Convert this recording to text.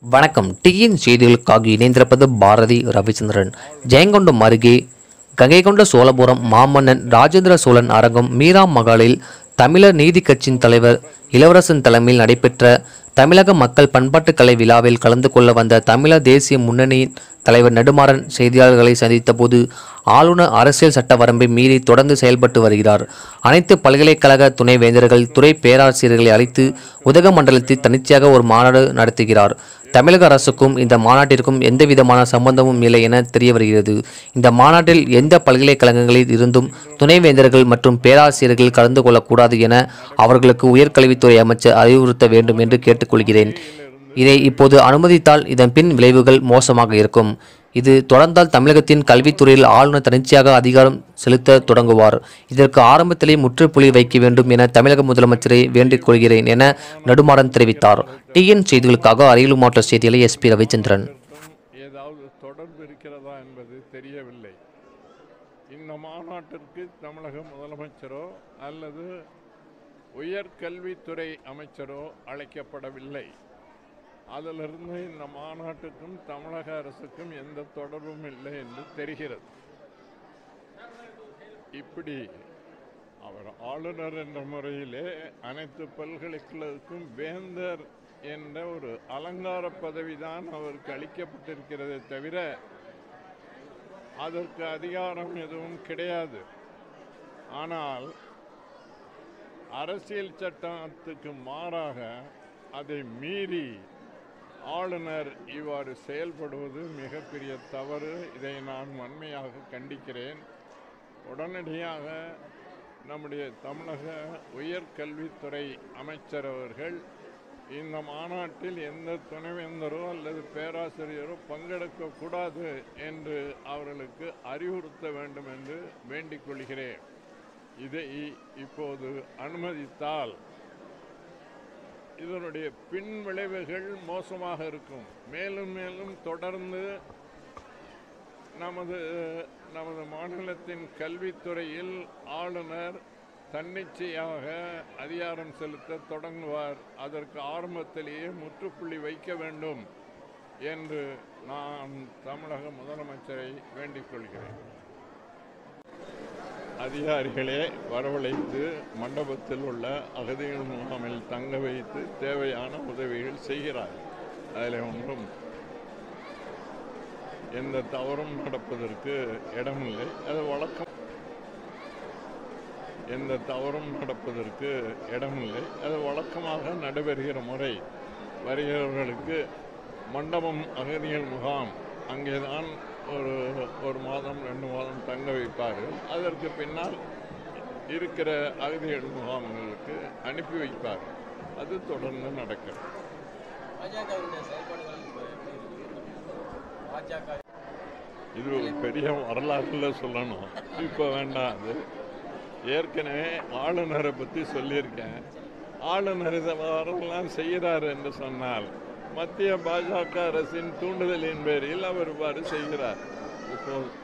வணக்கம் டிஎன் செய்திகளுக்காக இணைந்திருப்பது பாரதி ரவிச்சந்திரன் ஜெயங்கொண்டம் அருகே கங்கை கொண்ட சோழபுரம் மாமன்னன் ராஜேந்திர சோழன் அரங்கம் மீரா மகாலில் தமிழர் நீதி கட்சியின் தலைவர் இளவரசன் தலைமையில் நடைபெற்ற தமிழக மக்கள் பண்பாட்டுக் கலை விழாவில் கலந்து கொள்ள வந்த தமிழர் தேசிய முன்னணியின் தலைவர் நெடுமாறன் செய்தியாளர்களை சந்தித்த போது ஆளுநர் அரசியல் சட்ட வரம்பை மீறி தொடர்ந்து செயல்பட்டு வருகிறார் அனைத்து பல்கலைக்கழக துணைவேந்தர்கள் துறை பேராசிரியர்களை அழைத்து உதகமண்டலத்தில் தனிச்சையாக ஒரு மாநாடு நடத்துகிறார் தமிழக அரசுக்கும் இந்த மாநாட்டிற்கும் எந்தவிதமான சம்பந்தமும் இல்லை என தெரிய வருகிறது இந்த மாநாட்டில் எந்த பல்கலைக்கழகங்களில் இருந்தும் துணைவேந்தர்கள் மற்றும் பேராசிரியர்கள் கலந்து கொள்ளக்கூடாது என அவர்களுக்கு உயர்கல்வித்துறை அமைச்சர் அறிவுறுத்த வேண்டும் என்று கேட்டுக்கொள்கிறேன் இதை இப்போது அனுமதித்தால் இதன் பின் விளைவுகள் மோசமாக இருக்கும் இது தொடர்ந்தால் தமிழகத்தின் கல்வித்துறையில் ஆளுநர் தனிச்சையாக அதிகாரம் செலுத்த தொடங்குவார் இதற்கு ஆரம்பத்திலே முற்றுப்புள்ளி வைக்க வேண்டும் என தமிழக முதலமைச்சரை வேண்டிக் கொள்கிறேன் என நடுமாறன் தெரிவித்தார் டிஎன் செய்திகளுக்காக அரியலூர் மாவட்ட செய்திகளை எஸ்பி ரவிச்சந்திரன் ஏதாவது தொடர்பு இருக்கிறதா என்பது தெரியவில்லை இந்த மாநாட்டிற்கு தமிழக முதலமைச்சரோ அல்லது உயர்கல்வித்துறை அமைச்சரோ அழைக்கப்படவில்லை அதிலிருந்து இந்த மாநாட்டுக்கும் தமிழக அரசுக்கும் எந்த தொடர்பும் இல்லை என்று தெரிகிறது இப்படி அவர் ஆளுநர் என்ற முறையிலே அனைத்து பல்கலைக்கழகத்துக்கும் வேந்தர் என்ற ஒரு அலங்கார பதவிதான் அவருக்கு அளிக்கப்பட்டிருக்கிறதே தவிர அதற்கு அதிகாரம் எதுவும் கிடையாது ஆனால் அரசியல் சட்டத்துக்கு மாறாக அதை மீறி ஆளுநர் இவ்வாறு செயல்படுவது மிகப்பெரிய தவறு இதை நான் வன்மையாக கண்டிக்கிறேன் உடனடியாக நம்முடைய தமிழக உயர்கல்வித்துறை அமைச்சர் அவர்கள் இந்த மாநாட்டில் எந்த துணைவேந்தரோ அல்லது பேராசிரியரோ பங்கெடுக்க கூடாது என்று அவர்களுக்கு அறிவுறுத்த வேண்டும் என்று வேண்டிக் கொள்கிறேன் இதை இப்போது அனுமதித்தால் இதனுடைய பின் விளைவுகள் மோசமாக இருக்கும் மேலும் மேலும் தொடர்ந்து நமது நமது மாநிலத்தின் கல்வித்துறையில் ஆளுநர் தன்னிச்சையாக அதிகாரம் செலுத்த தொடங்குவார் அதற்கு ஆரம்பத்திலேயே முற்றுப்புள்ளி வைக்க வேண்டும் என்று நான் தமிழக முதலமைச்சரை வேண்டிக் கொள்கிறேன் அதிகாரிகளே வரவழைத்து மண்டபத்தில் உள்ள அகதிகள் முகாமில் தங்க வைத்து தேவையான உதவிகள் செய்கிறார் அதில் ஒன்றும் எந்த தவறும் நடப்பதற்கு இடமில்லை அது வழக்கம் எந்த தவறும் நடப்பதற்கு இடமில்லை அது வழக்கமாக நடைபெறுகிற முறை வருகிறவர்களுக்கு மண்டபம் அகதிகள் முகாம் அங்கேதான் ஒரு ஒரு மாதம் ரெண்டு மாதம் தங்க வைப்பார்கள் அதற்கு பின்னால் இருக்கிற அகதிகள் முகாம்களுக்கு அனுப்பி வைப்பார் அது தொடர்ந்து நடக்கிறது பாஜகவினுடைய செயல்பாடுகள் இப்ப எப்படி இருக்கு? பாஜக இது ஒரு பெரிய வரலாறுல சொல்லணும் இப்போ வேண்டாம் அது ஏற்கனவே ஆளுநரை பற்றி சொல்லியிருக்கேன் ஆளுநர் இதை வரலாம் செய்கிறார் என்று சொன்னால் மத்திய பாஜக அரசின் தூண்டுதலின் பேரில் அவர் இவ்வாறு செய்கிறார் இப்போ